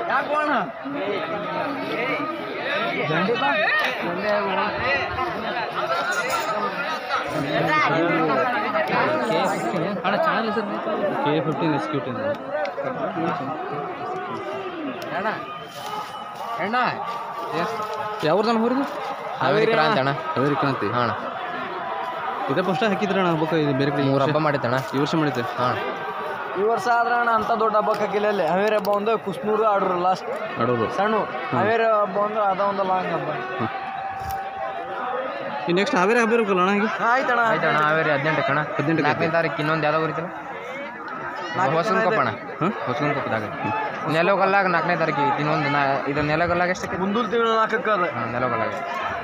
ಅಣ್ಣ ಚಾನಲ್ ಹೆಸರು K fifteen S ಕ್ಯೂಟಿನ್ ಅಣ್ಣ ಅಣ್ಣ ಯಾವ್ದು ಊರಿದು ಹಾವೇರಿ ಕ್ರಾಂತಿ ಅಣ್ಣ ಹಾವೇರಿ ಕ್ರಾಂತಿ ಹಾಂ ಅಣ್ಣ ಇದೇ ಫಸ್ಟ್ ಹಾಕಿದ್ರೆ ಅಣ್ಣ ಹಬ್ಬಕ್ಕೆ ಇದು ಬೇರೆ ಕಡೆ ಮೂರು ಹಬ್ಬ ಮಾಡಿತ್ತಣ್ಣ ಈ ವರ್ಷ ಮಾಡಿದ್ದೆ ಹಾಂ ಈ ವರ್ಷ ಆದ್ರೆ ಅಣ್ಣ ಅಂತ ದೊಡ್ಡ ಹಬ್ಬ ಹಾಕಿಲ್ಲ ಇಲ್ಲಿ ಹಾವೇರಿ ಹಬ್ಬ ಒಂದು ಕುಸ್ನೂರು ಆಡ್ರು ಲಾಸ್ಟ್ ಆಡೋದು ಸಣ್ಣ ಹಾವೇರಿ ಹಬ್ಬ ಅಂದ್ರೆ ಅದ ಒಂದು ಲಾಂಗ್ ಹಬ್ಬ ಈ ನೆಕ್ಸ್ಟ್ ಹಾವೇರಿ ಹಬ್ಬ ಇರ್ಬೇಕಲ್ಲ ಅಣ್ಣ ಈಗ ಆಯ್ತಣ್ಣ ಆಯ್ತಣ್ಣ ಹಾವೇರಿ ಹದಿನೆಂಟು ಕಣ ಹದಿನೆಂಟಕ್ಕೆ ನಾಲ್ಕನೇ ತಾರೀಕು ಇನ್ನೊಂದು ಯಾವ್ದೋ ಬರೀತಿಲ್ಲ ಹೊಸನ್ ಕೊಪ್ಪಣ ಹಾಂ ಹೊಸನ್ ಕೊಪ್ಪದಾಗ ನೆಲಗಲ್ಲಾಗ ನಾಲ್ಕನೇ ತಾರೀಕಿಗೆ ಇನ್ನೊಂದು ನಾ ಇದು ನೆಲಗಲ್ಲಾಗ ಎಷ್ಟಕ್ಕೆ ಮುಂದೂಲ್ ತಿಂಗಳು ನಾಲ್ಕಕ್ಕೆ ಅದ ಹಾಂ ನೆಲಗಲ್ಲಾಗ